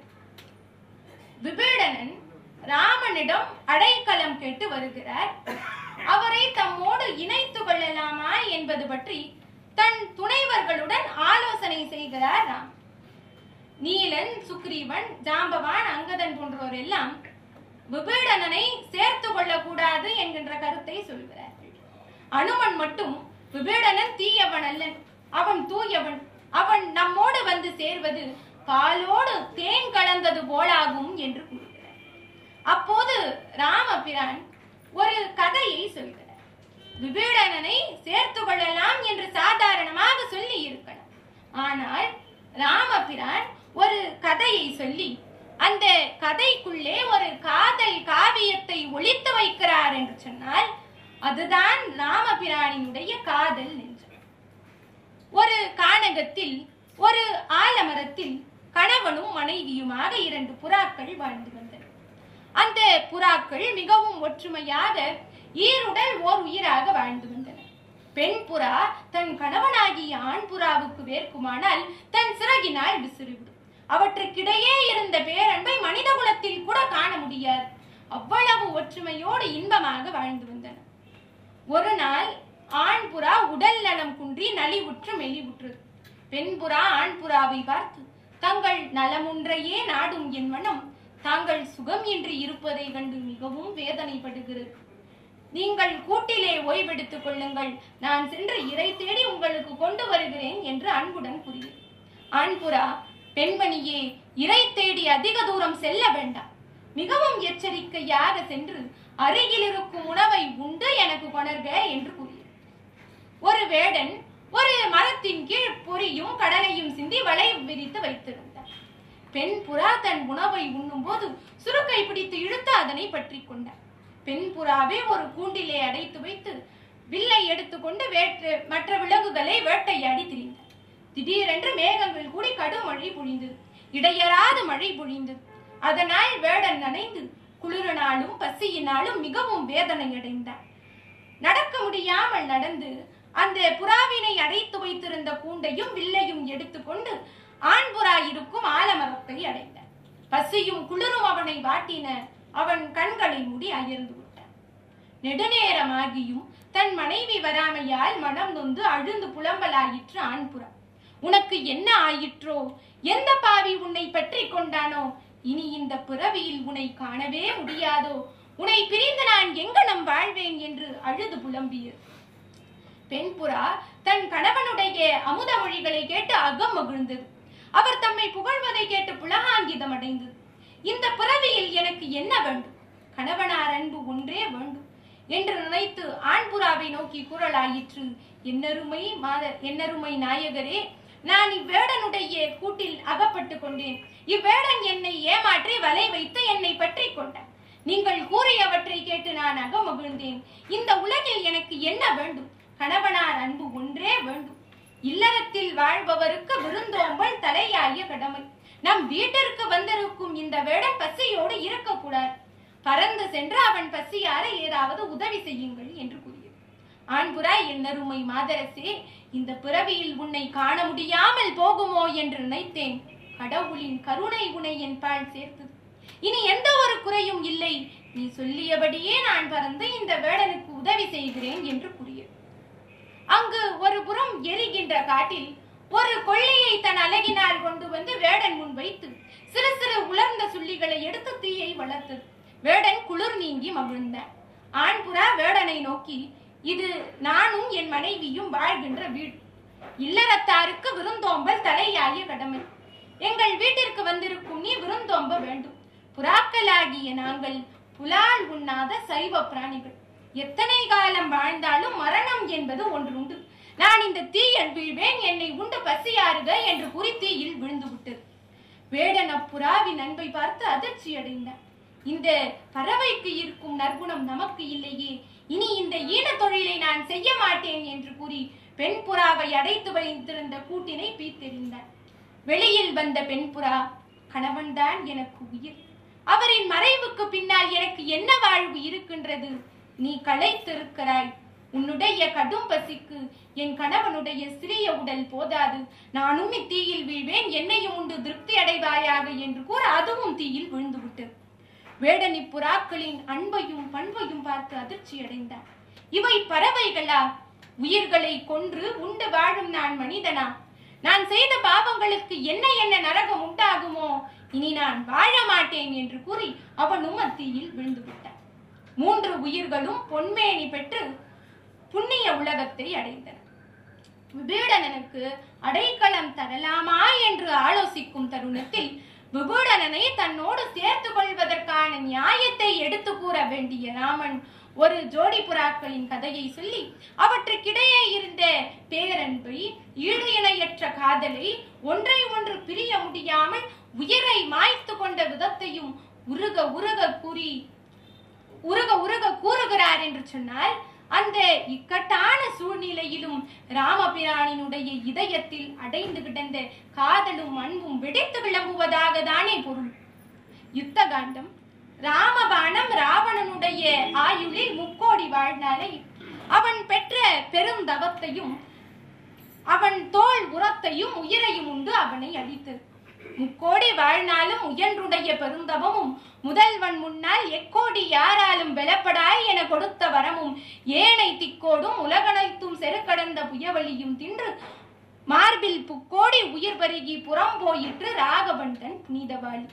விபீடனன் ராமனிடம் அடைக்கலம் கேட்டு வருகிறார் அவரை தம்மோடு இணைத்து கொள்ளலாமா என்பது பற்றி தன் துணைவர்களுடன் ஆலோசனை செய்கிறார் ராம் நீலன் சுக்ரீவன் ஜாம்பவான் அங்கதன் போன்றோர் எல்லாம் விபீடனனை சேர்த்து கொள்ளக்கூடாது என்கின்ற கருத்தை சொல்கிறார்கள் அனுமன் மட்டும் விபீடனன் தீயவன் அல்லன் அவன் தூயவன் அவன் நம்மோடு வந்து சேர்வது பாலோடு தேன் கலந்தது போலாகும் என்று கூறுகிறார் அப்போது ராமபிரான் ஒரு கதையை சொல்கிறார் விபீடனனை சேர்த்து கொள்ளலாம் என்று சாதாரணமாக சொல்லி இருக்கணும் ஆனால் ராமபிரான் ஒரு கதையை சொல்லி அந்த கதைக்குள்ளே ஒரு காதல் காவியத்தை ஒளித்து வைக்கிறார் என்று சொன்னால் அதுதான் ராமபிரானினுடைய காதல் நெஞ்சம் ஒரு கானகத்தில் ஒரு ஆலமரத்தில் கணவனும் மனைவியுமாக இரண்டு புறாக்கள் வாழ்ந்து வந்தன அந்த புறாக்கள் மிகவும் ஒற்றுமையாக ஈருடல் ஓர் உயிராக வாழ்ந்து வந்தன பெண் புறா தன் கணவனாகிய ஆண் புறாவுக்கு வேர்க்குமானால் தன் சிறகினால் விசிறிவிடும் அவற்றுக்கிடையே இருந்த பேரன்பை மனித குலத்தில் கூட காண முடியாது அவ்வளவு ஒற்றுமையோடு இன்பமாக வாழ்ந்து வந்தன ஒரு நாள் ஆண் புறா உடல் நலம் குன்றி நலிவுற்று மெலிவுற்றது பெண் புறா ஆண் புறாவை பார்த்து தங்கள் நலமுன்றையே நாடும் என் மனம் தாங்கள் சுகம் இன்றி இருப்பதை கண்டு மிகவும் வேதனைப்படுகிறது நீங்கள் கூட்டிலே ஓய்வெடுத்துக் கொள்ளுங்கள் நான் சென்று இறை தேடி உங்களுக்கு கொண்டு வருகிறேன் என்று அன்புடன் கூறியது ஆண்புறா பெண்மணியே இறை தேடி அதிக தூரம் செல்ல வேண்டாம் மிகவும் எச்சரிக்கையாக சென்று அருகில் இருக்கும் உணவை உண்டு எனக்கு கொணர்க என்று கூறியது ஒரு வேடன் ஒரு மரத்தின் கீழ் பொரியும் கடலையும் சிந்தி வலை விரித்து வைத்திருந்தார் பெண் புறா தன் உணவை உண்ணும்போது சுருக்கை பிடித்து இழுத்து அதனை பற்றி கொண்டார் பெண் புறாவே ஒரு கூண்டிலே அடைத்து வைத்து வில்லை எடுத்துக்கொண்டு வேற்று மற்ற விலங்குகளை வேட்டையாடி திரிந்தார் திடீரென்று மேகங்கள் கூடி கடுமழை பொழிந்தது இடையறாத மழை பொழிந்தது அதனால் வேடன் நனைந்து குளிரினாலும் பசியினாலும் மிகவும் வேதனை அடைந்தார் நடக்க முடியாமல் நடந்து அந்த புறாவினை அடைத்து வைத்திருந்த கூண்டையும் வில்லையும் எடுத்துக்கொண்டு ஆண் புறா இருக்கும் ஆலமரத்தை அடைந்தார் பசியும் குளிரும் அவனை வாட்டின அவன் கண்களை மூடி அயர்ந்து விட்டான் நெடுநேரமாகியும் தன் மனைவி வராமையால் மனம் நொந்து அழுந்து புலம்பலாயிற்று ஆண்புறா உனக்கு என்ன ஆயிற்றோ எந்த பாவி உன்னை பற்றி கொண்டானோ இனி இந்த பிறவியில் உன்னை காணவே முடியாதோ உன்னை பிரிந்து நான் எங்கனம் வாழ்வேன் என்று அழுது புலம்பியது பெண் புறா தன் கணவனுடைய அமுத மொழிகளை கேட்டு அகம் மகிழ்ந்தது அவர் தம்மை புகழ்வதை கேட்டு புலகாங்கிதம் அடைந்தது இந்த பிறவியில் எனக்கு என்ன வேண்டும் கணவனார் அன்பு ஒன்றே வேண்டும் என்று நினைத்து ஆண்புறாவை நோக்கி குரலாயிற்று என்னருமை மாத என்னருமை நாயகரே நான் இவ்வேடனுடைய கூட்டில் அகப்பட்டு கொண்டேன் இவ்வேடன் என்னை ஏமாற்றி வலை வைத்து என்னை பற்றி கொண்டான் நீங்கள் கூறியவற்றை கேட்டு நான் அகமகிழ்ந்தேன் இந்த உலகில் எனக்கு என்ன வேண்டும் கணவனார் அன்பு ஒன்றே வேண்டும் இல்லறத்தில் வாழ்பவருக்கு விருந்தோம்பல் தலையாய கடமை நம் வீட்டிற்கு வந்திருக்கும் இந்த வேடன் பசியோடு இருக்கக்கூடாது பறந்து சென்று அவன் பசியார ஏதாவது உதவி செய்யுங்கள் என்று கூறியது ஆண்புறா என்னருமை மாதரசே இந்த பிறவியில் உன்னை காண முடியாமல் போகுமோ என்று நினைத்தேன் கடவுளின் கருணை உனை என் பால் சேர்த்தது இனி எந்த ஒரு குறையும் இல்லை நீ சொல்லியபடியே நான் பறந்து இந்த வேடனுக்கு உதவி செய்கிறேன் என்று கூறியது அங்கு ஒரு புறம் எரிகின்ற காட்டில் ஒரு கொள்ளையை தன் அழகினால் கொண்டு வந்து வேடன் முன் வைத்து சிறு சிறு உலர்ந்த சுள்ளிகளை எடுத்து தீயை வளர்த்தது வேடன் குளிர் நீங்கி மகிழ்ந்தான் ஆண்புறா வேடனை நோக்கி இது நானும் என் மனைவியும் வாழ்கின்ற வீடு இல்லறத்தாருக்கு விருந்தோம்பல் தலையாய கடமை எங்கள் வீட்டிற்கு வந்திருக்கும் நீ விருந்தோம்ப வேண்டும் புறாக்களாகிய நாங்கள் புலால் உண்ணாத சைவ பிராணிகள் எத்தனை காலம் வாழ்ந்தாலும் மரணம் என்பது ஒன்றுண்டு நான் இந்த தீயில் வீழ்வேன் என்னை உண்டு பசியாறுக என்று கூறி தீயில் விழுந்து விட்டது வேடன் அப்புறாவின் அன்பை பார்த்து அதிர்ச்சி அடைந்தான் இந்த பறவைக்கு இருக்கும் நற்குணம் நமக்கு இல்லையே இனி இந்த ஈன தொழிலை நான் செய்ய மாட்டேன் என்று கூறி பெண் புறாவை அடைத்து வைத்திருந்த கூட்டினை பீத்தெறிந்தார் வெளியில் வந்த பெண் புறா கணவன்தான் எனக்கு உயிர் அவரின் மறைவுக்கு பின்னால் எனக்கு என்ன வாழ்வு இருக்கின்றது நீ களைத்திருக்கிறாய் உன்னுடைய கடும் பசிக்கு என் கணவனுடைய சிறிய உடல் போதாது நானும் இத்தீயில் வீழ்வேன் என்னையும் உண்டு திருப்தி அடைவாயாக என்று கூற அதுவும் தீயில் விழுந்து விட்டது வேடனி புறாக்களின் அன்பையும் பண்பையும் பார்த்து அதிர்ச்சி அடைந்தார் இவை பறவைகளா உயிர்களை கொன்று உண்டு வாழும் நான் மனிதனா நான் செய்த பாவங்களுக்கு என்ன என்ன நரகம் உண்டாகுமோ இனி நான் வாழ மாட்டேன் என்று கூறி அவனும் அத்தீயில் விழுந்து விட்டான் மூன்று உயிர்களும் பொன்மேனி பெற்று புண்ணிய உலகத்தை அடைந்தன விபீடனனுக்கு அடைக்கலம் தரலாமா என்று ஆலோசிக்கும் தருணத்தில் விபீடனனை தன்னோடு சேர்த்து கொள்வதற்கான நியாயத்தை எடுத்து கூற வேண்டிய ராமன் ஒரு ஜோடி புறாக்களின் கதையை சொல்லி அவற்றுக்கிடையே இருந்த பேரன்பை ஈடு இணையற்ற காதலை ஒன்றை ஒன்று பிரிய முடியாமல் உயிரை மாய்த்து கொண்ட விதத்தையும் உருக உருக கூறி உருக உருக கூறுகிறார் என்று சொன்னால் அந்த இக்கட்டான சூழ்நிலையிலும் ராமபிரானினுடைய இதயத்தில் அடைந்து கிடந்த காதலும் அன்பும் வெடித்து விளம்புவதாக தானே பொருள் யுத்த காண்டம் ராமபாணம் ராவணனுடைய ஆயுளில் முக்கோடி வாழ்நாளை அவன் பெற்ற பெருந்தவத்தையும் அவன் தோல் உரத்தையும் உயிரையும் உண்டு அவனை அழித்தது முக்கோடி வாழ்நாளும் உயன்றுடைய பெருந்தவமும் முதல்வன் முன்னால் எக்கோடி யாராலும் வெலப்படாய் என கொடுத்த வரமும் ஏனை திக்கோடும் உலகனைத்தும் செருக்கடந்த புயவழியும் தின்று மார்பில் புக்கோடி உயிர் பருகி புறம் போயிற்று ராகவன் தன் புனிதவாளி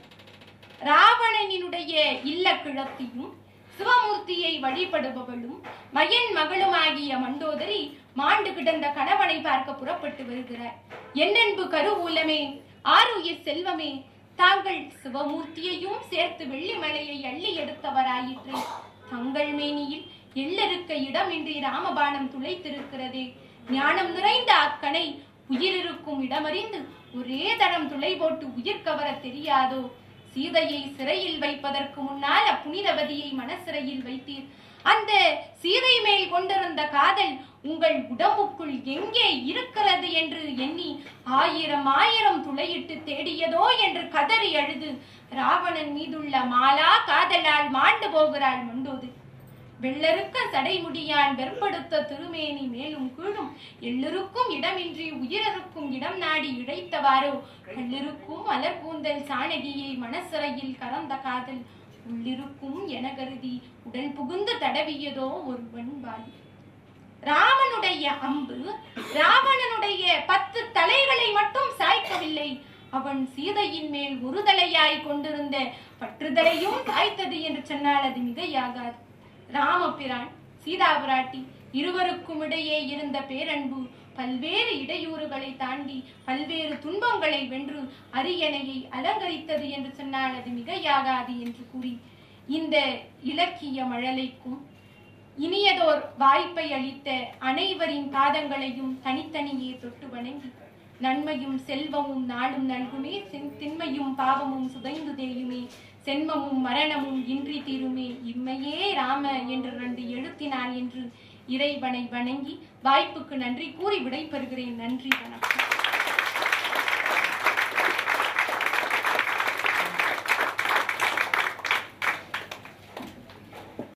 ராவணனினுடைய இல்ல கிழத்தியும் சிவமூர்த்தியை வழிபடுபவளும் மயன் மகளுமாகிய மண்டோதரி மாண்டு கிடந்த கணவனை பார்க்க புறப்பட்டு வருகிறார் என்னன்பு கருவூலமே ஆருயிர் செல்வமே தாங்கள் சிவமூர்த்தியையும் சேர்த்து வெள்ளிமலையை அள்ளி எடுத்தவராயிற்று தங்கள் மேனியில் எள்ளருக்க இடமின்றி ராமபாணம் துளைத்திருக்கிறதே ஞானம் நிறைந்த அக்கனை உயிரிருக்கும் இடமறிந்து ஒரே தரம் துளை போட்டு உயிர் கவர தெரியாதோ சீதையை சிறையில் வைப்பதற்கு முன்னால் அப்புனிதவதியை மனசிறையில் வைத்தீர் அந்த சீதை மேல் கொண்டிருந்த காதல் உங்கள் உடம்புக்குள் எங்கே இருக்கிறது என்று எண்ணி ஆயிரம் ஆயிரம் துளையிட்டு தேடியதோ என்று கதறி அழுது ராவணன் மீதுள்ள மாலா காதலால் மாண்டு போகிறாள் மண்டோது வெள்ளருக்க சடைமுடியான் வெற்படுத்த திருமேனி மேலும் கீழும் எல்லருக்கும் இடமின்றி உயிரருக்கும் இடம் நாடி இழைத்தவாறோ கல்லிருக்கும் மலர் கூந்தல் சாணகியை மனசிறையில் கறந்த காதல் உள்ளிருக்கும் என கருதி உடல் புகுந்து தடவியதோ ஒருவன் வாய் ராமனுடைய அம்பு ராவணனுடைய பத்து தலைகளை மட்டும் சாய்க்கவில்லை அவன் சீதையின் மேல் ஒரு தலையாய் கொண்டிருந்த பற்றுதலையும் சாய்த்தது என்று சொன்னால் அது மிகையாகாது ராமபிரான் சீதா பிராட்டி இருவருக்கும் இடையே இருந்த பேரன்பு பல்வேறு இடையூறுகளை தாண்டி பல்வேறு துன்பங்களை வென்று அரியணையை அலங்கரித்தது என்று சொன்னால் அது மிகையாகாது என்று கூறி இந்த இலக்கிய மழலைக்கும் இனியதோர் வாய்ப்பை அளித்த அனைவரின் பாதங்களையும் தனித்தனியே தொட்டு வணங்கி நன்மையும் செல்வமும் நாளும் நல்குமே சென்- திண்மையும் பாவமும் சுதைந்து தேயுமே சென்மமும் மரணமும் இன்றி தீருமே இம்மையே ராம என்று ரெண்டு எழுத்தினார் என்று இறைவனை வணங்கி வாய்ப்புக்கு நன்றி கூறி விடைபெறுகிறேன் நன்றி வணக்கம்